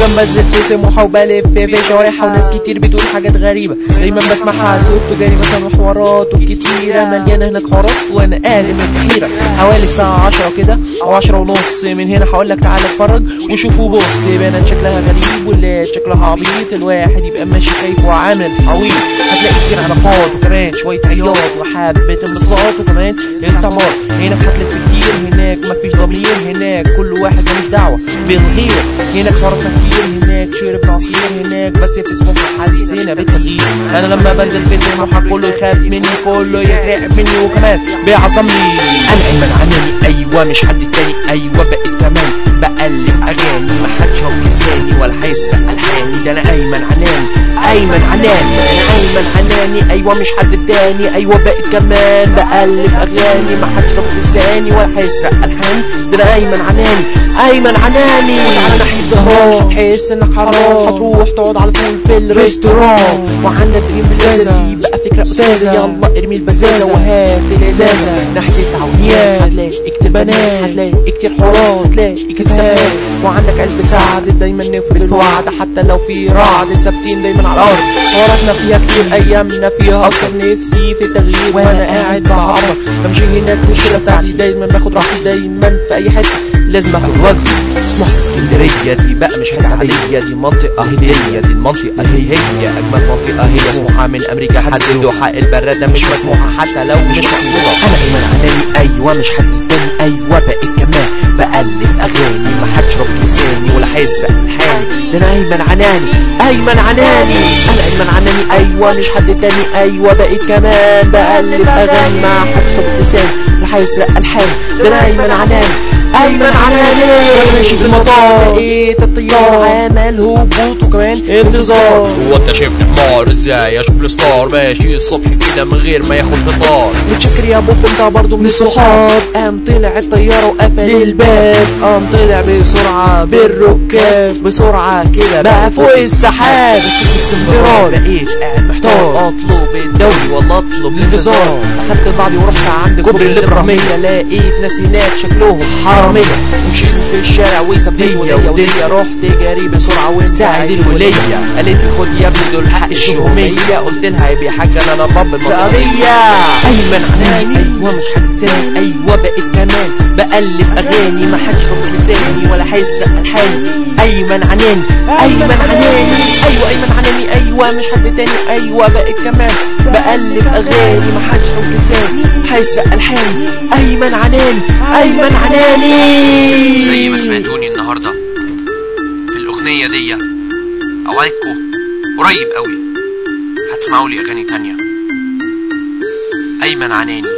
دايما بنزل في سموحة وبلف في شوارعها وناس كتير بتقول حاجات غريبة دايما بسمعها صوت تجاري مثلا وحوارات كتيرة مليانة هناك حوارات وانا قالب من الحيرة حوالي الساعة عشرة كده او عشرة ونص من هنا هقولك تعالى اتفرج وشوف وبص بنات شكلها غريب واللي شكلها عبيط الواحد يبقى ماشي خايف وعامل عويط هتلاقي كتير علاقات وكمان شوية عياط وحبة انبساط وكمان استعمار هنا في حفلة كتير هناك مفيش ضمير هناك كل واحد ملوش دعوة بالغير هناك حوارات كتير هناك شرب عصير هناك بس بتسمح حسينا بالتغيير انا لما بنزل في سموحة كله يخاف مني كله يغرق مني وكمان بيعظمني انا ايمن عناني ايوه مش حد تاني ايوه بقيت كمان بألف اغاني ما حدش هو لساني ولا هيسرق الحاني ده انا ايمن عناني ايمن عناني انا ايمن عناني ايوه مش حد تاني ايوه بقيت كمان بألف اغاني ما حدش هو لساني ولا هيسرق الحاني ده انا ايمن عناني ايمن عناني على ناحية زهران هتحس انك حرام هتروح تقعد على طول في الريستوران وعندك دريم بلازا بقى فكرة استاذة يلا ارمي البزازة وهات الازازة ناحية التعاونيات هتلاقي كتير بنات هتلاقي كتير حوارات هتلاقي كتاب وعندك قلب سعد دايما نفرد الوعد حتى لو في رعد ثابتين دايما على الارض حواراتنا فيها كتير ايامنا فيها اكتر نفسي في التغيير وانا قاعد بعبر بمشي هناك في الشله بتاعتي دايما باخد راحتي دايما في اي حته لازم اخد وجهي اسمها اسكندرية دي بقى مش حاجة عادية دي منطقة هدية دي المنطقة هي هي أجمل منطقة هي مسموحة من أمريكا حد الدوحة البرادة مش مسموحة حتى لو مش مسموحة أنا أيمن عناني أيوة مش حد تاني أيوة بقيت كمان بألف أغاني ما حدش رب لساني ولا هيسرق الحاني ده أنا أيمن عناني أيمن عناني أنا أيمن عناني أيوة مش حد تاني أيوة بقيت كمان بألف أغاني ما حدش رب لساني ولا هيسرق الحاني ده أنا أيمن عناني أيمن عناني ماشي في المطار لقيت الطيار عمل هبوط وكمان انتظار هو انت شايفني حمار ازاي اشوف الستار ماشي الصبح كده من غير ما ياخد فطار متشكر يا بوب انت برضه من الصحاب قام طلع الطيارة وقفل الباب قام طلع بسرعة بالركاب بسرعة كده بقى فوق السحاب استمرار بقيت قاعد محتار اطلب الدوري ولا اطلب الانتظار اخدت بعضي ورحت عند كوبري الابراهيمية لقيت ناس هناك شكلهم حرامية مشيت في الشارع وسابني ودية ودية رحت جري بسرعة وساعد الولية قالت لي خد يا ابني دول حق الشهومية قلت لها يا حاجة انا باب المطرية ايمن عناني ايوه مش حد تاني ايوه بقيت كمان بألف اغاني ما حدش رب لساني ولا هيسرق الحاني ايمن عناني ايمن عناني ايوه ايمن عناني ايوه مش حد تاني ايوه بقيت كمان بألف اغاني ما حدش رب لساني هيسرق الحاني ايمن عناني ايمن عناني زي ما سمعتوني النهارده في الاغنيه دي اوعدكم قريب قوي هتسمعوا لي اغاني تانية ايمن عناني